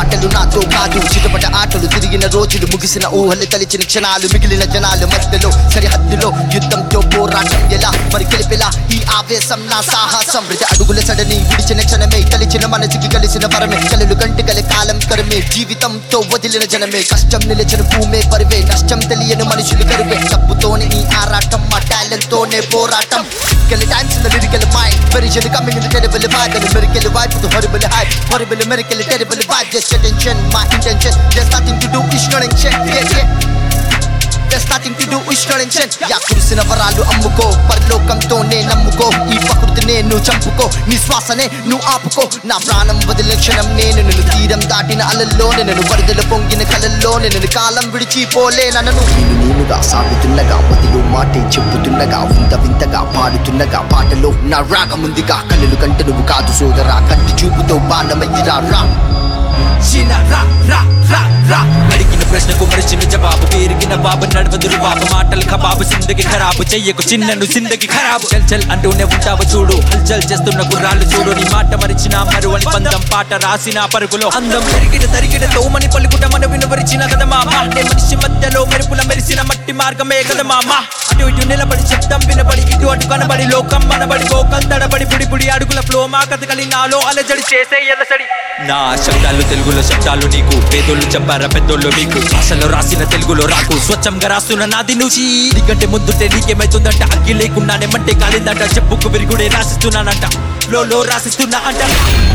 మాటలు నాతో కాదు చిటపట ఆటలు తిరిగిన రోజులు ముగిసిన ఊహలు తలిచిన క్షణాలు మిగిలిన జనాలు మధ్యలో సరిహద్దులో యుద్ధంతో పోరాటం ఎలా మరి కలిపెలా ఈ ఆవేశం నా సాహసం ప్రతి అడుగుల సడని విడిచిన క్షణమే కలిచిన మనసుకి కలిసిన వరమే కలలు గంటి గల కాలం కరమే జీవితంతో వదిలిన జనమే కష్టం నిలిచిన భూమే పరివే నష్టం తెలియని మనుషులు కరువే తప్పుతోనే ఈ ఆరాటం మా టాలెంట్ తోనే పోరాటం Gonna dance in the lyrical mind Version coming in the terrible vibe And the miracle vibe with the horrible hype Horrible miracle, terrible vibe Just attention, my intention There's nothing to do, it's not intention Yeah, yeah There's nothing to do, it's not intention యా కురిసిన వరాలు అమ్ముకో పరలోకంతోనే నమ్ముకో ఈ ప్రకృతినే నువ్వు చంపుకో నీ శ్వాసనే నువ్వు ఆపుకో నా ప్రాణం వదిలిన క్షణం నేను నిన్ను తీరం దాటిన అలల్లోనే నేను వరదలు పొంగిన కలల్లోనే నేను కాలం విడిచిపోలే నన్ను నేను నేనుగా సాగుతున్నగా వదిలు మాటే చెప్పుతున్నగా వింత వింతగా పాడుతున్నగా పాటలో నా రాగముందిగా కన్నులు కంటే నువ్వు కాదు సోదరా కంటి చూపుతో బాణమయ్యిరా రా చిన్న రా రా రా రా అడిగిన ప్రశ్నకు మరిచిన జవాబు పేరిగిన బాబు నడవదురు బాబు మాటలు కబాబు సిందగి ఖరాబు చెయ్యకు చిన్నను సిందగి ఖరాబు చల్ చల్ అంటూనే ఉంటావు చూడు హల్చల్ చేస్తున్న కుర్రాళ్ళు చూడు నీ మాట మరిచిన మరువని బంధం పాట రాసిన పరుగులో అందం పెరిగిన తరిగిన తోమని పలుకుట మన వినవరిచిన కదా మామ నే మనిషి మధ్యలో మెరుపుల మెరిసిన మట్టి మార్గమే కదా మామ అటు ఇటు నిలబడి శబ్దం వినబడి ఇటు అటు కనబడి లోకం మనబడి గోకం తడబడి పుడి పుడి అడుగుల ఫ్లో మా కథకలి నాలో అలజడి చేసే ఎలసడి నా శబ్దాలు తెలుగులో శబ్దాలు నీకు పేదోళ్ళు చెప్పారా పెద్దోళ్ళు మీకు అసలు రాసిన తెలుగులో రాకు స్వచ్ఛంగా రాస్తున్న నాది నుంచి నీకంటే ముందుంటే నీకేమైతుందంట అగ్గి లేకుండానే మంటే కాలిందంట చెప్పుకు విరుగుడే రాసిస్తున్నానంట ఫ్లోలో రాసిస్తున్నా అంట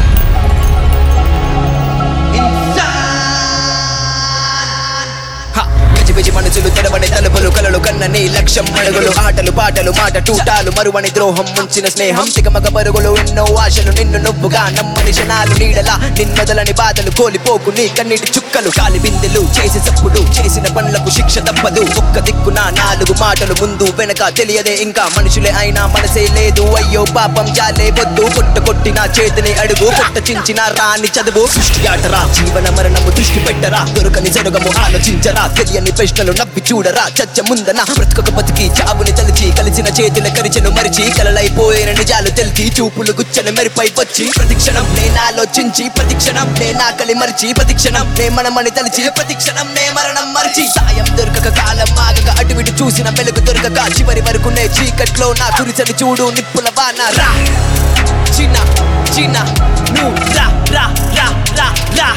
హ, పిచ్చి పిచ్చి మనసులు తడబడి తలుపులు కలలు కన్నని లక్ష్యం అడుగులు ఆటలు పాటలు మాట టూటాలు మరువని ద్రోహం ముంచిన స్నేహం తికమక పరుగులు ఎన్నో ఆశలు నిన్ను నువ్వుగా నమ్మని క్షణాలు నీడలా నిన్నొదలని బాధలు కోలిపోకు నీ కన్నీటి చుక్కలు కాలి బిందెలు చేసి చప్పుడు చేసిన పనులకు శిక్ష తప్పదు ఒక్క దిక్కున నాలుగు మాటలు ముందు వెనక తెలియదే ఇంకా మనుషులే అయినా మనసే లేదు అయ్యో పాపం జాలే వద్దు కొట్ట కొట్టిన చేతిని అడుగు కొట్ట చించిన రాని చదువు సృష్టి ఆటరా జీవన మరణము దృష్టి పెట్టరా దొరకని జరగము ఆలోచించరా తెలియని ప్రశ్నలు నవ్వి చూడరా చచ్చ ముందన బ్రతుకొక బతికి చావుని తలిచి కలిసిన చేతుల కరిచెను మరిచి కలలైపోయిన నిజాలు తెలిసి చూపులు గుచ్చని మెరిపై వచ్చి ప్రతిక్షణం నేను ఆలోచించి ప్రతిక్షణం నేను ఆకలి మరిచి ప్రతిక్షణం నే మనమని తలిచి ప్రతిక్షణం నే మరణం మరిచి సాయం దొరకక కాలం ఆగక అటు ఇటు చూసిన వెలుగు దొరకక చివరి వరకు నే చీకట్లో నా కురిసని చూడు నిప్పుల వాన రా చిన్న చిన్న నువ్వు రా రా రా రా రా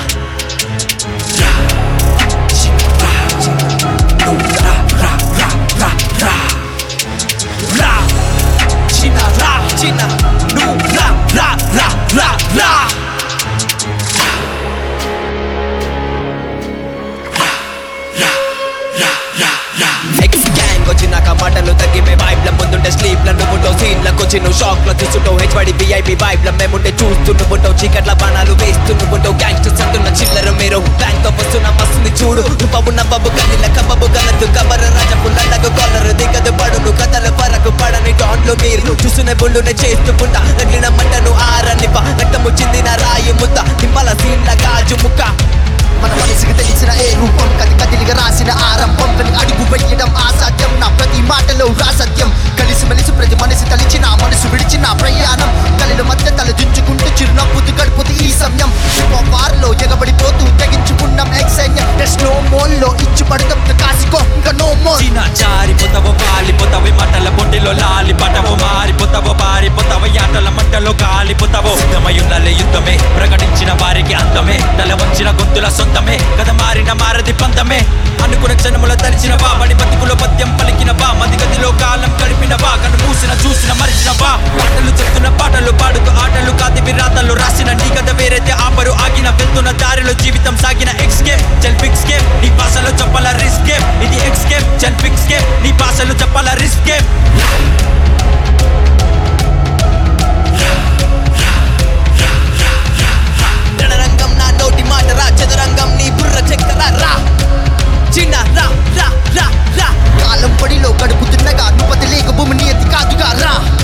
రా చిన్న రా చిన్న నువ్వు రా రా రా రా రా ఎక్స్ గ్యాంగ్ వచ్చినాక మాటలు తగ్గిపోయి వైబ్ల ముందుంటే స్లీప్ ల నువ్వుంటావు సీన్ లకు వచ్చి నువ్వు షాక్ లో తీసుంటావు హెచ్వడి విఐపి వైబ్ ల మేముంటే చూస్తూ నువ్వుంటావు చీకట్ల బాణాలు వేస్తూ నువ్వుంటావు గ్యాంగ్స్టర్స్ అంటున్న చిల్లర మీరు బ్యాంక్ తో వస్తున్న మస్తుని చూడు నువ్వు నవ్వబు కనిల కబ్బబు గలదు కబర రాజపు లండకు కాలరు దిగదు పడును కథలు పరకు పడని డాన్లు మీరు చూసునే బుల్లునే చేస్తుకుంటా తగిలిన మంటను ఆరనిప రక్తము చిందిన రాయి ముద్ద నిమ్మల సీన్ల గాజు ముక్క మన మనసుకి తెలిసిన ఏ రూపం కది కదిలిగా రాసిన ఆరంభం కని అడుగు వెయ్యడం అసాధ్యం నా ప్రతి మాటలో రాసత్యం కలిసి మెలిసి ప్రతి మనసు తలిచిన మనసు విడిచిన ప్రయాణం కలిల మధ్య తల దించుకుంటూ చిరునవ్వుతూ గడుపుతూ ఈ సమయం వారిలో ఎగబడిపోతూ తెగించుకున్నాం ఎక్సైన్యం స్లో మోల్లో ఇచ్చి పడతాం కాసుకో ఇంకా నో మోర్ చిన్న జారిపోతావో వాలిపోతావు మంటల పొట్టిలో లాలిపటవో మారిపోతావో పారిపోతావు ఆటల మంటలో కాలిపోతావో సిద్ధమయున్నలే యుద్ధమే ప్రకటించిన వారికి అంతమే తల వంచిన గొంతుల సొంతమే కథ మారిన మారది పంతమే అనుకున్న క్షణముల తలిచిన వా బడి బతుకులో పద్యం పలికిన వా మది గదిలో కాలం గడిపిన వా కను మూసిన చూసిన మరిచిన వా పాటలు చెప్తున్న పాటలు పాడుతూ ఆటలు కాది విరాతలు రాసిన నీ కథ వేరైతే ఆపరు ఆగిన వెళ్తున్న దారిలో జీవితం సాగిన ఎక్స్ గేమ్ చల్ ఫిక్స్ గేమ్ నీ భాషలో చెప్పాల రిస్క్ గేమ్ ఇది ఎక్స్ గేమ్ చల్ ఫిక్స్ గేమ్ నీ భాషలో చెప్పాల రిస్క్ గేమ్ రణరంగం నా నోటి మాట రా చదరంగం నీ బుర్ర చెక్కరా రా చిన్న రా రా రా రా కాలం పడిలో గడుపుతున్నగా నువ్వు లేక భూమి నియతి కాదుగా రా